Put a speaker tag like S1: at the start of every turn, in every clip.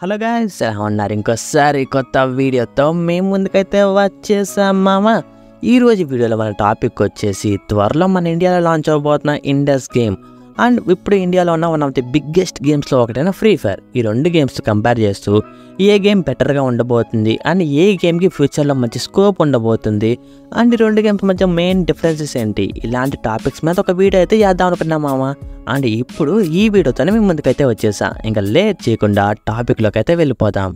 S1: hello guys ఎలా ఉన్నారు ఇంకోసారి కొత్త వీడియోతో మేము ముందుకైతే వచ్చేసాం మామ ఈ రోజు వీడియోలో మన టాపిక్ వచ్చేసి త్వరలో మన ఇండియాలో లాంచ్ అవబోతున్న ఇండస్ గేమ్ అండ్ ఇప్పుడు ఇండియాలో ఉన్న వన్ ఆఫ్ ది బిగ్గెస్ట్ గేమ్స్లో ఒకటైన ఫ్రీ ఫైర్ ఈ రెండు గేమ్స్ కంపేర్ చేస్తూ ఏ గేమ్ బెటర్గా ఉండబోతుంది అండ్ ఏ గేమ్కి ఫ్యూచర్లో మంచి స్కోప్ ఉండబోతుంది అండ్ ఈ రెండు గేమ్స్ మధ్య మెయిన్ డిఫరెన్సెస్ ఏంటి ఇలాంటి టాపిక్స్ మీద ఒక వీడియో అయితే చేద్దాం అనుకున్నాం మామ అండ్ ఇప్పుడు ఈ వీడియోతోనే మేము ముందుకైతే వచ్చేసా ఇంకా లేట్ చేయకుండా టాపిక్లోకి అయితే వెళ్ళిపోదాం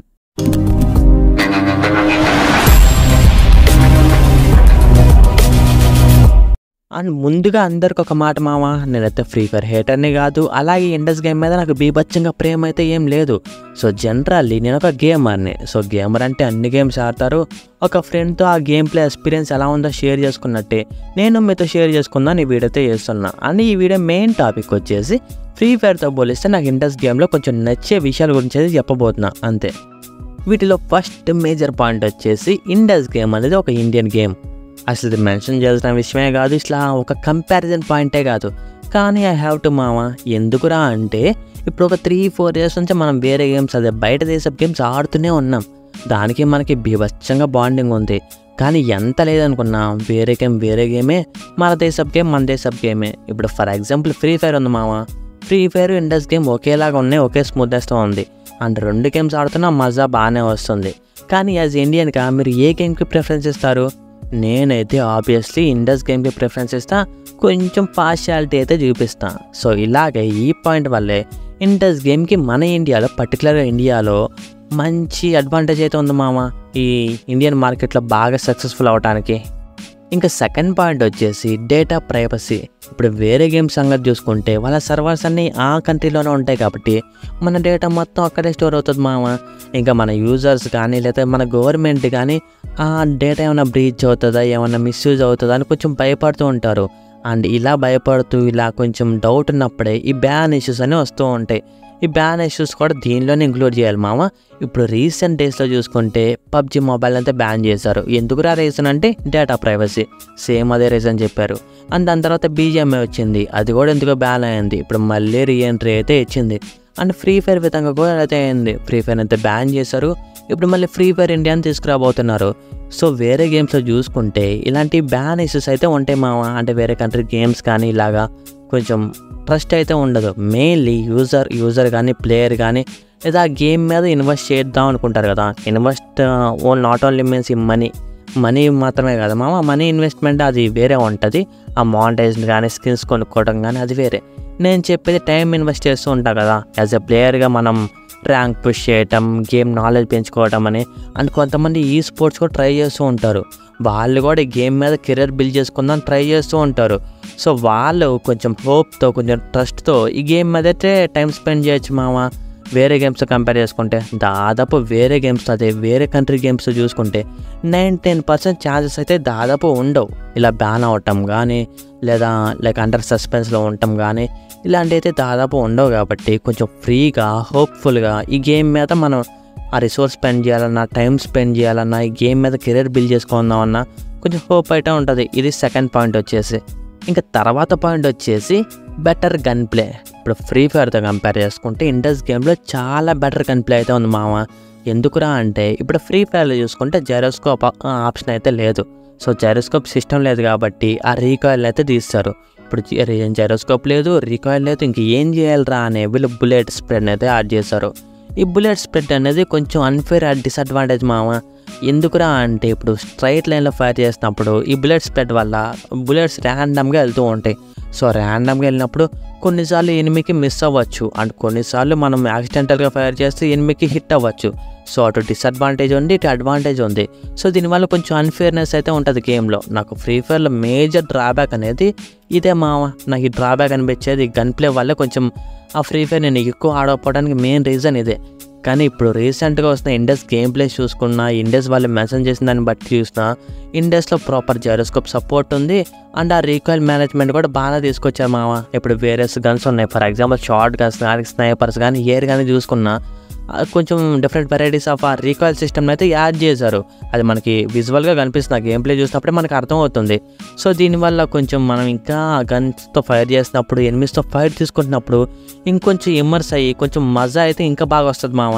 S1: అండ్ ముందుగా అందరికి ఒక మాట మామ నేనైతే ఫ్రీ ఫైర్ హేటర్ని కాదు అలాగే ఇండస్ గేమ్ మీద నాకు బీభత్సంగా ప్రేమ అయితే ఏం లేదు సో జనరల్లీ నేను ఒక గేమర్ని సో గేమర్ అంటే అన్ని గేమ్స్ ఆడతారు ఒక ఫ్రెండ్తో ఆ గేమ్ ప్లే ఎక్స్పీరియన్స్ ఎలా ఉందో షేర్ చేసుకున్నట్టే నేను మీతో షేర్ చేసుకుందాం ఈ వీడియో అయితే చేస్తున్నా అండ్ ఈ వీడియో మెయిన్ టాపిక్ వచ్చేసి ఫ్రీ ఫైర్తో పోలిస్తే నాకు ఇండస్ గేమ్లో కొంచెం నచ్చే విషయాల గురించి అయితే చెప్పబోతున్నా అంతే వీటిలో ఫస్ట్ మేజర్ పాయింట్ వచ్చేసి ఇండస్ గేమ్ అనేది ఒక ఇండియన్ గేమ్ అసలు ఇది మెన్షన్ చేయాల్సిన విషయమే కాదు ఇట్లా ఒక కంపారిజన్ పాయింటే కాదు కానీ ఐ హ్యావ్ టు మామ ఎందుకురా అంటే ఇప్పుడు ఒక త్రీ ఫోర్ ఇయర్స్ నుంచి మనం వేరే గేమ్స్ అదే బయట దేశపు గేమ్స్ ఆడుతూనే ఉన్నాం దానికి మనకి బీభత్సంగా బాండింగ్ ఉంది కానీ ఎంత లేదనుకున్నా వేరే గేమ్ వేరే గేమే మన దేశపు గేమ్ మన దేశపు గేమే ఇప్పుడు ఫర్ ఎగ్జాంపుల్ ఫ్రీ ఫైర్ ఉంది మామ ఫ్రీ ఫైర్ ఇండస్ గేమ్ ఒకేలాగా ఉన్నాయి ఒకే స్మూత్నెస్తో ఉంది అండ్ రెండు గేమ్స్ ఆడుతున్నా మజా బాగానే వస్తుంది కానీ యాజ్ ఇండియన్గా మీరు ఏ గేమ్కి ప్రిఫరెన్స్ ఇస్తారు నేనైతే ఆబ్వియస్లీ ఇండస్ గేమ్కి ప్రిఫరెన్స్ ఇస్తా కొంచెం పార్షియాలిటీ అయితే చూపిస్తా సో ఇలాగే ఈ పాయింట్ వల్లే ఇండస్ గేమ్కి మన ఇండియాలో పర్టికులర్గా ఇండియాలో మంచి అడ్వాంటేజ్ అయితే ఉంది మామ ఈ ఇండియన్ మార్కెట్లో బాగా సక్సెస్ఫుల్ అవడానికి ఇంకా సెకండ్ పాయింట్ వచ్చేసి డేటా ప్రైవసీ ఇప్పుడు వేరే గేమ్ సంగతి చూసుకుంటే వాళ్ళ సర్వర్స్ అన్నీ ఆ కంట్రీలోనే ఉంటాయి కాబట్టి మన డేటా మొత్తం అక్కడే స్టోర్ అవుతుంది మామ ఇంకా మన యూజర్స్ కానీ లేదా మన గవర్నమెంట్ కానీ ఆ డేటా ఏమైనా బ్రీచ్ అవుతుందా ఏమైనా మిస్యూజ్ అవుతుందా అని కొంచెం భయపడుతూ ఉంటారు అండ్ ఇలా భయపడుతూ ఇలా కొంచెం డౌట్ ఉన్నప్పుడే ఈ బ్యాన్ ఇష్యూస్ అనేవి వస్తూ ఉంటాయి ఈ బ్యాన్ ఇష్యూస్ కూడా దీనిలోనే ఇంక్లూడ్ చేయాలి మామ ఇప్పుడు రీసెంట్ డేస్లో చూసుకుంటే పబ్జి మొబైల్ అంతా బ్యాన్ చేశారు ఎందుకురా రీజన్ అంటే డేటా ప్రైవసీ సేమ్ అదే రీజన్ చెప్పారు అండ్ దాని తర్వాత బీజిఎంఐ వచ్చింది అది కూడా ఎందుకో బ్యాన్ అయింది ఇప్పుడు మళ్ళీ రీఎంట్రీ అయితే ఇచ్చింది అండ్ ఫ్రీ ఫైర్ విధంగా కూడా అయితే అయింది ఫ్రీ ఫైర్ అయితే బ్యాన్ చేశారు ఇప్పుడు మళ్ళీ ఫ్రీ ఫైర్ ఇండియాని తీసుకురాబోతున్నారు సో వేరే గేమ్స్లో చూసుకుంటే ఇలాంటి బ్యాన్ ఇష్యూస్ అయితే ఉంటాయి మామ అంటే వేరే కంట్రీ గేమ్స్ కానీ ఇలాగా కొంచెం ట్రస్ట్ అయితే ఉండదు మెయిన్లీ యూజర్ యూజర్ కానీ ప్లేయర్ కానీ లేదా ఆ గేమ్ మీద ఇన్వెస్ట్ చేద్దాం అనుకుంటారు కదా invest own not only means ఈ మనీ మనీ మాత్రమే కదా మామ మనీ ఇన్వెస్ట్మెంట్ అది వేరే ఉంటుంది ఆ మానిటైజ్ కానీ స్కిన్స్ కొనుక్కోవడం కానీ అది వేరే నేను చెప్పేది టైం ఇన్వెస్ట్ చేస్తూ ఉంటా కదా యాజ్ ఎ ప్లేయర్గా మనం ర్యాంక్ పుష్ చేయటం గేమ్ నాలెడ్జ్ పెంచుకోవటం అని అండ్ కొంతమంది ఈ స్పోర్ట్స్ కూడా ట్రై చేస్తూ ఉంటారు వాళ్ళు కూడా ఈ గేమ్ మీద కెరీర్ బిల్డ్ చేసుకుందాం ట్రై చేస్తూ ఉంటారు సో వాళ్ళు కొంచెం హోప్తో కొంచెం ట్రస్ట్తో ఈ గేమ్ మీద అయితే టైం స్పెండ్ చేయొచ్చు మామ వేరే గేమ్స్ కంపేర్ చేసుకుంటే దాదాపు వేరే గేమ్స్ అదే వేరే కంట్రీ గేమ్స్ చూసుకుంటే నైన్ టెన్ పర్సెంట్ ఛాన్సెస్ అయితే దాదాపు ఉండవు ఇలా బ్యాన్ అవటం కానీ లేదా లైక్ అండర్ సస్పెన్స్లో ఉండటం కానీ ఇలాంటివి అయితే దాదాపు ఉండవు కాబట్టి కొంచెం ఫ్రీగా హోప్ఫుల్గా ఈ గేమ్ మీద మనం ఆ రిసోర్స్ స్పెండ్ చేయాలన్నా టైం స్పెండ్ చేయాలన్నా ఈ గేమ్ మీద కెరీర్ బిల్డ్ చేసుకుందామన్నా కొంచెం హోప్ అయితే ఉంటుంది ఇది సెకండ్ పాయింట్ వచ్చేసి ఇంకా తర్వాత పాయింట్ వచ్చేసి బెటర్ గన్ ప్లే ఇప్పుడు ఫ్రీ ఫైర్తో కంపేర్ చేసుకుంటే ఇండస్ గేమ్లో చాలా బెటర్ గన్ ప్లే అయితే ఉంది మామ ఎందుకురా అంటే ఇప్పుడు ఫ్రీ ఫైర్లో చూసుకుంటే జెరోస్కోప్ ఆప్షన్ అయితే లేదు సో జెరోస్కోప్ సిస్టమ్ లేదు కాబట్టి ఆ రీకాయిల్ అయితే తీస్తారు ఇప్పుడు జెరోస్కోప్ లేదు రీకాయిల్ లేదు ఇంక ఏం చేయాలిరా అనే వీళ్ళు బుల్లెట్ స్ప్రెడ్ అయితే యాడ్ చేశారు ఈ బుల్లెట్ స్ప్రెడ్ అనేది కొంచెం అన్ఫేర్ డిసడ్వాంటేజ్ మామ ఎందుకురా అంటే ఇప్పుడు స్ట్రైట్ లైన్లో ఫైర్ చేసినప్పుడు ఈ బుల్లెట్ స్ప్రెడ్ వల్ల బుల్లెట్స్ ర్యాండమ్గా వెళ్తూ ఉంటాయి సో ర్యాండమ్గా వెళ్ళినప్పుడు కొన్నిసార్లు ఎనిమికి మిస్ అవ్వచ్చు అండ్ కొన్నిసార్లు మనం యాక్సిడెంటల్గా ఫైర్ చేస్తే ఎనిమికి హిట్ అవ్వచ్చు సో అటు డిసడ్వాంటేజ్ ఉంది ఇటు అడ్వాంటేజ్ ఉంది సో దీనివల్ల కొంచెం అన్ఫేర్నెస్ అయితే ఉంటుంది గేమ్లో నాకు ఫ్రీ ఫైర్లో మేజర్ డ్రాబ్యాక్ అనేది ఇదే మామ నాకు ఈ డ్రాబ్యాక్ అనిపించేది గన్ ప్లే వల్ల కొంచెం ఆ ఫ్రీ ఫైర్ నేను ఎక్కువ ఆడకపోవడానికి మెయిన్ రీజన్ ఇదే కానీ ఇప్పుడు రీసెంట్గా వస్తున్న ఇండస్ గేమ్ ప్లేస్ చూసుకున్నా ఇండస్ వాళ్ళు మెన్షన్ చేసిన దాన్ని బట్టి చూసినా ఇండస్లో ప్రాపర్ జైరోస్కోప్ సపోర్ట్ ఉంది అండ్ ఆ రీకాయిల్ మేనేజ్మెంట్ కూడా బాగా తీసుకొచ్చారు మామ ఇప్పుడు వేరే గన్స్ ఉన్నాయి ఫర్ ఎగ్జాంపుల్ షార్ట్ గన్స్ కానీ స్నైపర్స్ కానీ ఏర్ కానీ చూసుకున్నా ఆ కొంచెం డిఫరెంట్ వెరైటీస్ ఆఫ్ ఆ రీకాయిల్ సిస్టమ్ అయితే యాడ్ చేశారు అది మనకి విజువల్గా కనిపిస్తుంది గేమ్ ప్లే చూసినప్పుడే మనకు అర్థమవుతుంది సో దీనివల్ల కొంచెం మనం ఇంకా గన్స్తో ఫైర్ చేసినప్పుడు ఎనిమిస్తో ఫైర్ తీసుకుంటున్నప్పుడు ఇంకొంచెం ఇమ్మర్స్ అయ్యి కొంచెం మజా అయితే ఇంకా బాగా వస్తుంది మామ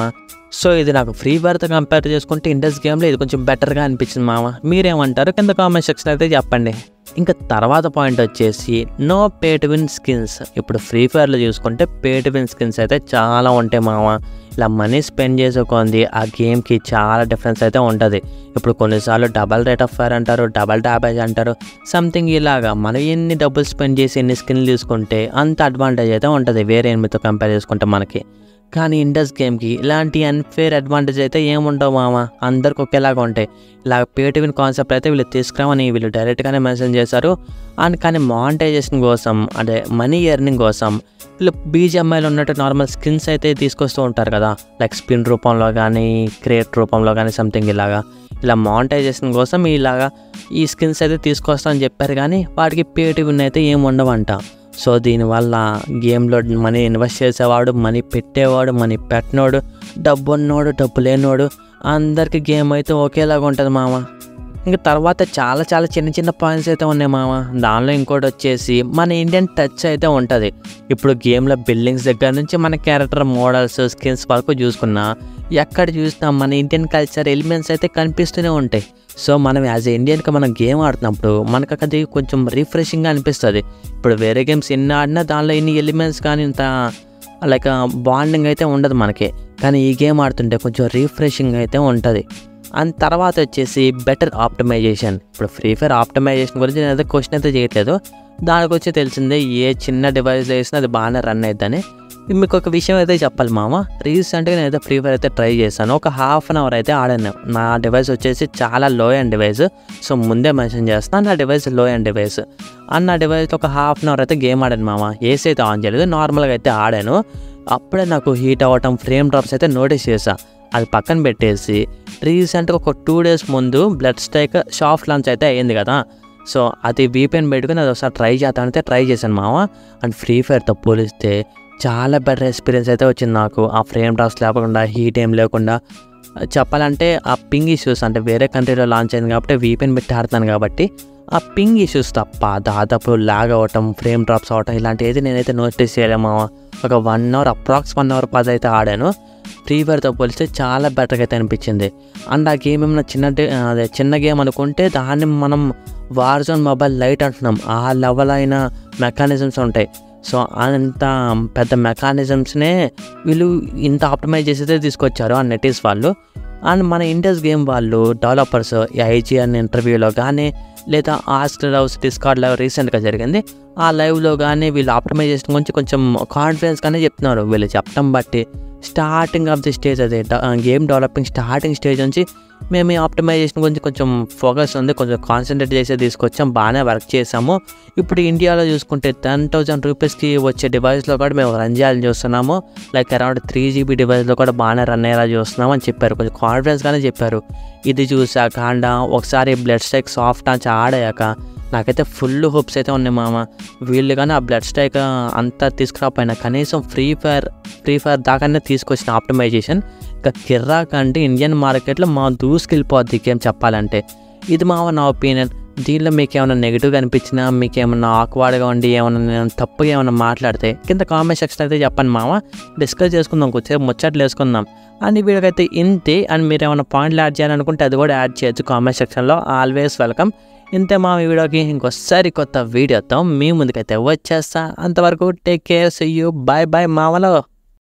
S1: సో ఇది నాకు ఫ్రీ ఫైర్తో కంపేర్ చేసుకుంటే ఇండస్ గేమ్లో ఇది కొంచెం బెటర్గా అనిపించింది మామ మీరేమంటారు కింద కామెంట్ సెక్షన్ అయితే చెప్పండి ఇంకా తర్వాత పాయింట్ వచ్చేసి no pay to win skins ఇప్పుడు ఫ్రీ ఫైర్లో చూసుకుంటే పే టు విన్ స్కిన్స్ అయితే చాలా ఉంటాయి మామ ఇలా మనీ స్పెండ్ చేసుకోండి ఆ గేమ్కి చాలా డిఫరెన్స్ అయితే ఉంటుంది ఇప్పుడు కొన్నిసార్లు డబల్ రేట్ ఆఫ్ ఫైర్ అంటారు డబల్ డ్యామేజ్ అంటారు సంథింగ్ ఇలాగా మనం ఎన్ని డబ్బులు స్పెండ్ చేసి ఎన్ని స్కిన్లు తీసుకుంటే అంత అడ్వాంటేజ్ అయితే ఉంటుంది వేరే ఎనిమిదితో కంపేర్ చేసుకుంటే మనకి కానీ ఇండస్ గేమ్కి ఇలాంటి అన్ఫేర్ అడ్వాంటేజ్ అయితే ఏముండవు మామ అందరికి ఒకేలాగా ఉంటాయి ఇలా పేటివిన్ కాన్సెప్ట్ అయితే వీళ్ళు తీసుకురామని వీళ్ళు డైరెక్ట్గానే మెన్షన్ చేశారు అండ్ కానీ మానిటైజేషన్ కోసం అంటే మనీ ఎర్నింగ్ కోసం వీళ్ళు బీజిఎంఐలో ఉన్నట్టు నార్మల్ స్కిన్స్ అయితే తీసుకొస్తూ ఉంటారు కదా లైక్ స్పిన్ రూపంలో కానీ క్రియేట్ రూపంలో కానీ సంథింగ్ ఇలాగా ఇలా మానిటైజేషన్ కోసం ఇలాగా ఈ స్కిన్స్ అయితే తీసుకొస్తామని చెప్పారు కానీ వాటికి పేటివిన్ అయితే ఏమి ఉండవంట సో దీనివల్ల గేమ్లో మనీ ఇన్వెస్ట్ చేసేవాడు మనీ పెట్టేవాడు మనీ పెట్టినోడు డబ్బు ఉన్నోడు డబ్బు లేనోడు అందరికి గేమ్ అయితే ఒకేలాగా ఉంటుంది మామ ఇంకా తర్వాత చాలా చాలా చిన్న చిన్న పాయింట్స్ అయితే ఉన్నాయి మామ దానిలో ఇంకోటి వచ్చేసి మన ఇండియన్ టచ్ అయితే ఉంటుంది ఇప్పుడు గేమ్లో బిల్డింగ్స్ దగ్గర నుంచి మన క్యారెక్టర్ మోడల్స్ స్కిన్స్ వరకు చూసుకున్నా ఎక్కడ చూసినా మన ఇండియన్ కల్చర్ ఎలిమెంట్స్ అయితే కనిపిస్తూనే ఉంటాయి సో మనం యాజ్ ఏ ఇండియన్గా మనం గేమ్ ఆడుతున్నప్పుడు మనకు అది కొంచెం రిఫ్రెషింగ్గా అనిపిస్తుంది ఇప్పుడు వేరే గేమ్స్ ఎన్ని ఆడినా దానిలో ఎన్ని ఎలిమెంట్స్ కానీ ఇంత లైక్ బాండింగ్ అయితే ఉండదు మనకి కానీ ఈ గేమ్ ఆడుతుంటే కొంచెం రిఫ్రెషింగ్ అయితే ఉంటుంది అండ్ తర్వాత వచ్చేసి బెటర్ ఆప్టమైజేషన్ ఇప్పుడు ఫ్రీ ఫైర్ ఆప్టమైజేషన్ గురించి నేను అయితే క్వశ్చన్ అయితే చేయట్లేదు దానికి వచ్చి తెలిసిందే ఏ చిన్న డివైస్ వేసినా అది బాగానే రన్ అవుతుందని మీకు ఒక విషయం అయితే చెప్పాలి మామ రీసెంట్గా నేను అయితే ఫ్రీ ఫైర్ అయితే ట్రై చేశాను ఒక హాఫ్ అన్ అవర్ అయితే ఆడాను నా డివైస్ వచ్చేసి చాలా లో అండ్ డివైస్ సో ముందే మెన్షన్ చేస్తాను నా డివైస్ లో అండ్ డివైస్ అండ్ నా డివైస్లో ఒక హాఫ్ అన్ అవర్ అయితే గేమ్ ఆడాను మామ ఏసీ అయితే ఆన్ చేయలేదు నార్మల్గా అయితే ఆడాను అప్పుడే నాకు హీట్ అవ్వటం ఫ్రేమ్ డ్రాప్స్ అయితే నోటీస్ చేశా అది పక్కన పెట్టేసి రీసెంట్గా ఒక టూ డేస్ ముందు బ్లడ్ స్ట్రైక్ షాఫ్ట్ లాంచ్ అయితే అయ్యింది కదా సో అది వీపెన్ పెట్టుకుని అది ఒకసారి ట్రై చేద్దామంటే ట్రై చేశాను మామ అండ్ ఫ్రీ ఫైర్తో పోలిస్తే చాలా బెటర్ ఎక్స్పీరియన్స్ అయితే వచ్చింది నాకు ఆ ఫ్రేమ్ డ్రాప్స్ లేకుండా హీట్ ఏం లేకుండా చెప్పాలంటే ఆ పింగ్ ఇష్యూస్ అంటే వేరే కంట్రీలో లాంచ్ అయింది కాబట్టి వీపెన్ పెట్టి ఆడుతాను కాబట్టి ఆ పింగ్ ఇష్యూస్ తప్ప దాదాపు లాగ్ అవ్వటం ఫ్రేమ్ డ్రాప్స్ అవ్వటం ఇలాంటివి నేనైతే నోటీస్ చేయలేము ఒక one hour approx one hour పది అయితే ఆడాను ఫ్రీ ఫైర్తో పోలిస్తే చాలా బెటర్గా అయితే అనిపించింది అండ్ ఆ గేమ్ ఏమైనా చిన్న డే- అదే చిన్న గేమ్ అనుకుంటే దాన్ని మనం వార్ జోన్ మొబైల్ లైట్ అంటున్నాం ఆ లెవెల్ అయిన మెకానిజమ్స్ ఉంటాయి సో అంత పెద్ద మెకానిజమ్స్నే వీళ్ళు ఇంత ఆప్టిమైజ్ చేసి అయితే తీసుకొచ్చారు ఆ నెటీస్ వాళ్ళు అండ్ మన ఇండియస్ గేమ్ వాళ్ళు డెవలపర్స్ ఐజీఎన్ ఇంటర్వ్యూలో కానీ లేదా ఆస్టర్ హౌస్ డిస్కార్డ్ లైవ్ రీసెంట్గా జరిగింది ఆ లైవ్లో కానీ వీళ్ళు ఆప్టిమైజేషన్ గురించి కొంచెం కాన్ఫిడెన్స్ కానీ చెప్తున్నారు వీళ్ళు చెప్పడం బట్టి స్టార్టింగ్ ఆఫ్ ది స్టేజ్ అదే గేమ్ డెవలపింగ్ స్టార్టింగ్ స్టేజ్ నుంచి మేము ఈ ఆప్టిమైజేషన్ గురించి కొంచెం ఫోకస్ ఉంది కొంచెం కాన్సన్ట్రేట్ చేసే తీసుకొచ్చాం బాగానే వర్క్ చేసాము ఇప్పుడు ఇండియాలో చూసుకుంటే టెన్ థౌసండ్ రూపీస్కి వచ్చే డివైస్లో కూడా మేము రన్ చేయాలని చూస్తున్నాము లైక్ అరౌండ్ త్రీ జీబీ డివైస్లో కూడా బాగానే రన్ అయ్యేలా చూస్తున్నాం అని చెప్పారు కొంచెం కాన్ఫిడెన్స్గానే చెప్పారు ఇది చూసాక అండ్ ఒకసారి బ్లడ్ స్ట్రైక్ సాఫ్ట్ ఆచి ఆడాక నాకైతే ఫుల్ హోప్స్ అయితే ఉన్నాయి మామ వీళ్ళు కానీ ఆ బ్లడ్ స్ట్రైక్ అంతా తీసుకురాపోయినా కనీసం ఫ్రీ ఫైర్ ఫ్రీ ఫైర్ దాకానే తీసుకొచ్చిన ఆప్టిమైజేషన్ ఇంకా కిర్రాక్ అంటే ఇండియన్ మార్కెట్లో మా దూసుకెళ్ళిపోద్ది గేమ్ చెప్పాలంటే ఇది మావ నా ఒపీనియన్ దీనిలో మీకు ఏమైనా నెగిటివ్గా అనిపించినా మీకు ఏమన్నా ఆక్వర్డ్గా ఉండి ఏమైనా నేను తప్పుగా ఏమైనా మాట్లాడితే కింద కామెంట్ సెక్షన్ అయితే చెప్పండి మామ డిస్కస్ చేసుకుందాం కొంచెం ముచ్చట్లు వేసుకుందాం అండ్ ఈ వీడియోకి ఇంతే అండ్ మీరు ఏమైనా పాయింట్లు యాడ్ చేయాలనుకుంటే అది కూడా యాడ్ చేయొచ్చు కామెంట్ సెక్షన్లో ఆల్వేస్ వెల్కమ్ ఇంతే మా ఈ వీడియోకి ఇంకోసారి కొత్త వీడియోతో మీ ముందుకైతే వచ్చేస్తా అంతవరకు take care see you bye bye మామలో